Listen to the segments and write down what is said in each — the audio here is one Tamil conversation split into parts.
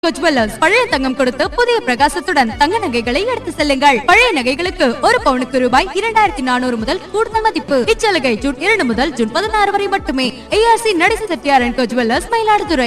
ஜுவல்லர்ஸ் பழைய தங்கம் கொடுத்து புதிய பிரகாசத்துடன் தங்க நகைகளை எடுத்து செல்லுங்கள் பழைய நகைகளுக்கு ஒரு பவுனுக்கு ரூபாய் இரண்டாயிரத்தி நானூறு முதல் கூடுதல் மதிப்பு இச்சலுகை ஜூன் இரண்டு முதல் ஜூன் பதினாறு வரை மட்டுமே ஏஆர்சி நடேச செட்டியார் கோ ஜுவல்லர்ஸ் மயிலாடுதுறை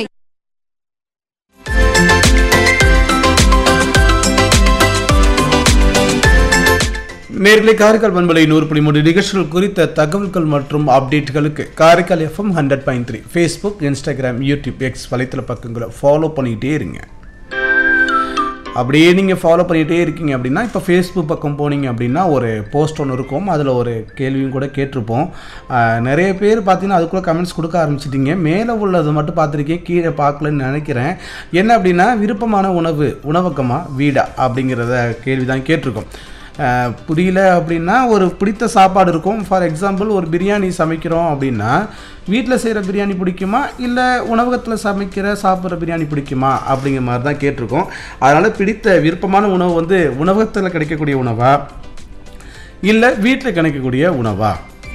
நேர்களை காரைக்கால் பண்பலை நூறு புள்ளி மூன்று நிகழ்ச்சிகள் குறித்த தகவல்கள் மற்றும் அப்டேட்டுகளுக்கு Karaikal FM hundred point three Facebook Instagram YouTube X வலைத்தள பக்கங்களை ஃபாலோ பண்ணிக்கிட்டே இருங்க அப்படியே நீங்கள் ஃபாலோ பண்ணிகிட்டே இருக்கீங்க அப்படின்னா இப்போ ஃபேஸ்புக் பக்கம் போனீங்க அப்படின்னா ஒரு போஸ்ட் ஒன்று இருக்கும் அதில் ஒரு கேள்வியும் கூட கேட்டிருப்போம் ஆஹ் நிறைய பேர் பார்த்தீங்கன்னா அதுக்குள்ளே கமெண்ட்ஸ் கொடுக்க ஆரம்பிச்சிட்டிங்க மேலே உள்ளது மட்டும் பார்த்துருக்கேன் கீழே பார்க்கலன்னு நினைக்கிறேன் என்ன அப்படின்னா விருப்பமான உணவு உணவகமா வீடா அப்படிங்கிறத கேள்வி தான் கேட்டிருக்கோம் ஆஹ் புரியல அப்படின்னா ஒரு பிடித்த சாப்பாடு இருக்கும் ஃபார் எக்ஸாம்பிள் ஒரு பிரியாணி சமைக்கிறோம் அப்படின்னா வீட்டில் செய்கிற பிரியாணி பிடிக்குமா இல்லை உணவகத்தில் சமைக்கிற சாப்பிட்ற பிரியாணி பிடிக்குமா அப்படிங்கிற மாதிரி தான் கேட்டிருக்கோம் அதனால் பிடித்த விருப்பமான உணவு வந்து உணவகத்தில் கிடைக்கக்கூடிய உணவா இல்லை வீட்டில் கிடைக்கக்கூடிய உணவா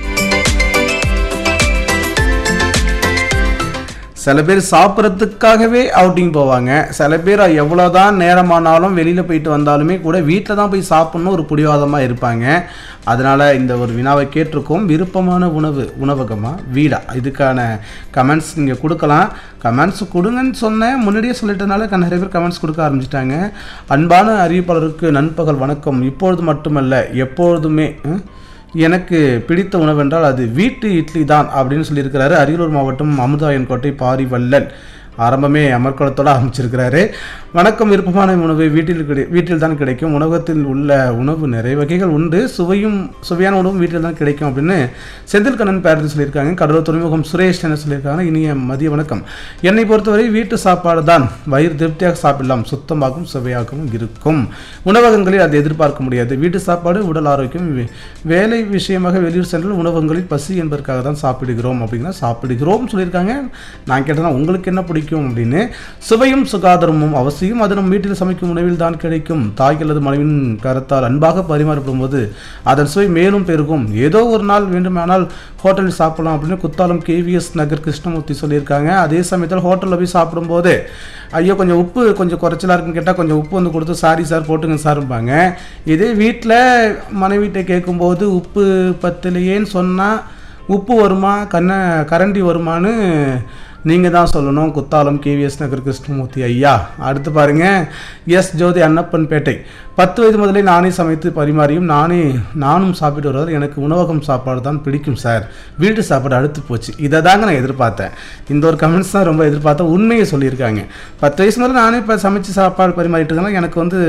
சில பேர் சாப்பிட்றதுக்காகவே அவுட்டிங் போவாங்க சில பேர் எவ்வளோதான் நேரமானாலும் வெளியில் போயிட்டு வந்தாலுமே கூட வீட்டில் தான் போய் சாப்பிட்ணும் ஒரு பிடிவாதமாக இருப்பாங்க அதனால் இந்த ஒரு வினாவை கேட்டிருக்கோம் விருப்பமான உணவு உணவகமா வீடா இதுக்கான கமெண்ட்ஸ் நீங்கள் கொடுக்கலாம் கமெண்ட்ஸ் கொடுங்கன்னு சொன்னேன் முன்னாடியே சொல்லிட்டனால க- நிறைய பேர் கமெண்ட்ஸ் கொடுக்க ஆரம்பிச்சிட்டாங்க அன்பான அறிவிப்பாளருக்கு நண்பகல் வணக்கம் இப்பொழுது மட்டுமல்ல எப்பொழுதுமே ம், எனக்கு பிடித்த உணவென்றால் அது வீட்டு இட்லி தான் அப்படின்னு சொல்லியிருக்கிறாரு அரியலூர் மாவட்டம் அமுதாயன்கோட்டை பாரிவல்லன் ஆரம்பமே அமர்க்களத்தோடு ஆரம்பிச்சிருக்கிறாரு வணக்கம் விருப்பமான உணவு வீட்டில் கிடை வீட்டில் தான் கிடைக்கும் உணவகத்தில் உள்ள உணவு நிறைய வகைகள் உண்டு சுவையும் சுவையான உணவும் வீட்டில் தான் கிடைக்கும் அப்படின்னு செந்தில் கண்ணன் பேரத்தில் சொல்லியிருக்காங்க கடலூர் துறைமுகம் சுரேஷ் என்ன சொல்லியிருக்காங்க இனிய மதிய வணக்கம் என்னை பொறுத்தவரை வீட்டு சாப்பாடு தான் வயிறு திருப்தியாக சாப்பிடலாம் சுத்தமாகவும் சுவையாகவும் இருக்கும் உணவகங்களில் அதை எதிர்பார்க்க முடியாது வீட்டு சாப்பாடு உடல் ஆரோக்கியம் வே- வேலை விஷயமாக வெளியூர் சென்றால் உணவகங்களில் பசி என்பதற்காக தான் சாப்பிடுகிறோம் அப்படின்னா சாப்பிடுகிறோம் சொல்லியிருக்காங்க நான் கேட்டேன்னா உங்களுக்கு என்ன பிடிக்கும் அப்படின்னு சுவையும் சுகாதாரமும் அவசியம் அது நம் வீட்டில் சமைக்கும் உணவில் தான் கிடைக்கும் தாய் அல்லது மனைவின் கரத்தால் அன்பாக பரிமாறப்படும் போது அதன் சுவை மேலும் பெருகும் ஏதோ ஒரு நாள் வேண்டுமானால் ஹோட்டலில் சாப்பிடலாம் அப்படின்னு குத்தாலம் கேவிஎஸ் நகர் கிருஷ்ணமூர்த்தி சொல்லியிருக்காங்க அதே சமயத்தில் ஹோட்டலில் போய் சாப்பிடும்போது ஐயோ கொஞ்சம் உப்பு கொஞ்சம் குறைச்சலா இருக்குன்னு கேட்டால் கொஞ்சம் உப்பு வந்து கொடுத்து சாரி சார் போட்டுங்க சார்பாங்க இதே வீட்டில் மனைவிட்ட கேட்கும்போது உப்பு பத்தலையேன்னு சொன்னால் உப்பு வருமா கண்ண கரண்டி வருமான்னு நீங்கள் தான் சொல்லணும் குத்தாலம் கேவிஎஸ் நகர் கிருஷ்ணமூர்த்தி ஐயா அடுத்து பாருங்க எஸ் ஜோதி அன்னப்பன் பேட்டை பத்து வயது முதலே நானே சமைத்து பரிமாறியும் நானே நானும் சாப்பிட்டு வருவதால் எனக்கு உணவகம் சாப்பாடு தான் பிடிக்கும் சார் வீட்டு சாப்பாடு அடுத்து போச்சு இதை தாங்க நான் எதிர்பார்த்தேன் இந்த ஒரு கமெண்ட்ஸ் தான் ரொம்ப எதிர்பார்த்தேன் உண்மையை சொல்லியிருக்காங்க பத்து வயசு முதல்ல நானே இப்போ சமைச்சு சாப்பாடு பரிமாறிட்டு இருக்கேன் எனக்கு வந்து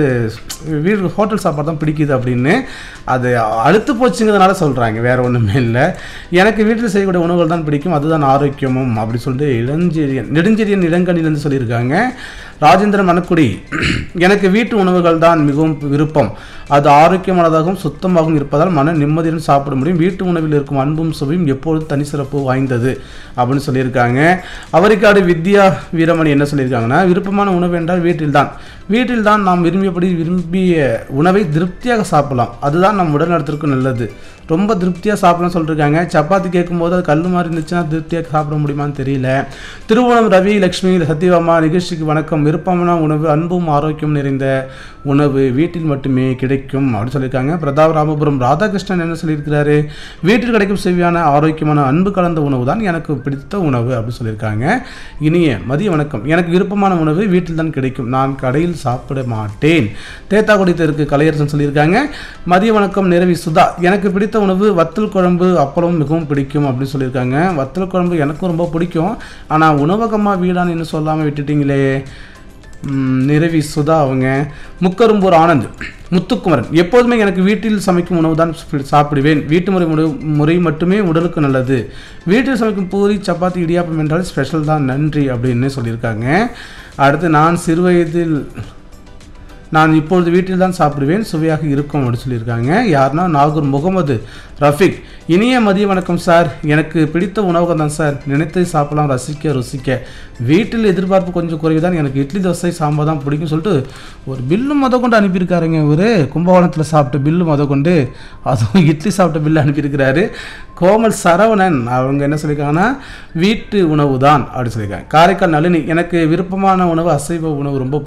வீடு ஹோட்டல் சாப்பாடு தான் பிடிக்குது அப்படின்னு அது அழுத்து போச்சுங்கிறதுனால சொல்கிறாங்க வேற ஒன்றுமே இல்லை எனக்கு வீட்டில் செய்யக்கூடிய உணவுகள் தான் பிடிக்கும் அதுதான் ஆரோக்கியமும் அப்படி சொல்லிட்டு இளஞ்செழியன் நெடுஞ்செழியன் இளங்கனிலேருந்து சொல்லியிருக்காங்க ராஜேந்திரன் மணக்குடி எனக்கு வீட்டு உணவுகள் தான் மிகவும் விருப்பம் அது ஆரோக்கியமானதாகவும் சுத்தமாகவும் இருப்பதால் மன நிம்மதியுடன் சாப்பிட முடியும் வீட்டு உணவில் இருக்கும் அன்பும் சுவையும் எப்பொழுதும் தனி சிறப்பு வாய்ந்தது அப்படின்னு சொல்லியிருக்காங்க அவரிக்காடு வித்யா வீரமணி என்ன சொல்லியிருக்காங்கன்னா விருப்பமான உணவு என்றால் வீட்டில்தான் வீட்டில்தான் நாம் விரும்பியபடி விரும்பிய உணவை திருப்தியாக சாப்பிடலாம் அதுதான் நம் உடல் நலத்திற்கு நல்லது ரொம்ப திருப்தியாக சாப்பிடணும்னு சொல்லியிருக்காங்க சப்பாத்தி கேட்கும்போது அது கல் மாதிரி இருந்துச்சுன்னா திருப்தியாக சாப்பிட முடியுமான்னு தெரியல திருவோணம் ரவி லக்ஷ்மி சத்யபாமா நிகழ்ச்சிக்கு வணக்கம் விருப்பமான உணவு அன்பும் ஆரோக்கியம் நிறைந்த உணவு வீட்டில் மட்டுமே கிடைக்கும் அப்படின்னு சொல்லியிருக்காங்க பிரதாப் ராமபுரம் ராதாகிருஷ்ணன் என்ன சொல்லியிருக்கிறாரு வீட்டில் கிடைக்கும் செவ்வியான ஆரோக்கியமான அன்பு கலந்த உணவு தான் எனக்கு பிடித்த உணவு அப்படின்னு சொல்லியிருக்காங்க இனிய மதிய வணக்கம் எனக்கு விருப்பமான உணவு வீட்டில் தான் கிடைக்கும் நான் கடையில் சாப்பிட மாட்டேன் தேத்தாக்குடி தெருக்கு கலையரசன் சொல்லியிருக்காங்க மதிய வணக்கம் நிறவி சுதா எனக்கு பிடித்த உணவு வத்தல் குழம்பு அப்பளம் மிகவும் பிடிக்கும் அப்படின்னு சொல்லியிருக்காங்க வத்தல் குழம்பு எனக்கும் ரொம்ப பிடிக்கும் ஆனால் உணவகமாக வீடான்னு இன்னும் சொல்லாமல் விட்டுட்டீங்களே ம், நிறவி சுதா அவங்க முக்கரும்பூர் ஆனந்த் முத்துக்குமரன் எப்போதுமே எனக்கு வீட்டில் சமைக்கும் உணவு தான் சாப்பிடுவேன் வீட்டு முறை உணவு முறை மட்டுமே உடலுக்கு நல்லது வீட்டில் சமைக்கும் பூரி சப்பாத்தி இடியாப்பம் என்றால் ஸ்பெஷல் தான் நன்றி அப்படின்னு சொல்லியிருக்காங்க அடுத்து நான் சிறுவயதில் நான் இப்பொழுது வீட்டில் தான் சாப்பிடுவேன் சுவையாக இருக்கும் அப்படின்னு சொல்லியிருக்காங்க யாருன்னா நாகூர் முகமது ரஃபிக் இனிய மதிய வணக்கம் சார் எனக்கு பிடித்த உணவகம் தான் சார் நினைத்து சாப்பிடலாம் ரசிக்க ருசிக்க வீட்டில் எதிர்பார்ப்பு கொஞ்சம் குறைவு தான் எனக்கு இட்லி தோசை சாம்பார் தான் பிடிக்கும் சொல்லிட்டு ஒரு பில்லு முத கொண்டு அனுப்பியிருக்காருங்க ஒரு கும்பகோணத்தில் சாப்பிட்ட பில்லு முத கொண்டு அதுவும் இட்லி சாப்பிட்ட பில்லு அனுப்பியிருக்கிறாரு கோமல் சரவணன் அவங்க என்ன சொல்லியிருக்காங்கன்னா வீட்டு உணவு தான் அப்படின்னு சொல்லியிருக்காங்க காரைக்கால் நளினி எனக்கு விருப்பமான உணவு அசைவ உணவு ரொம்ப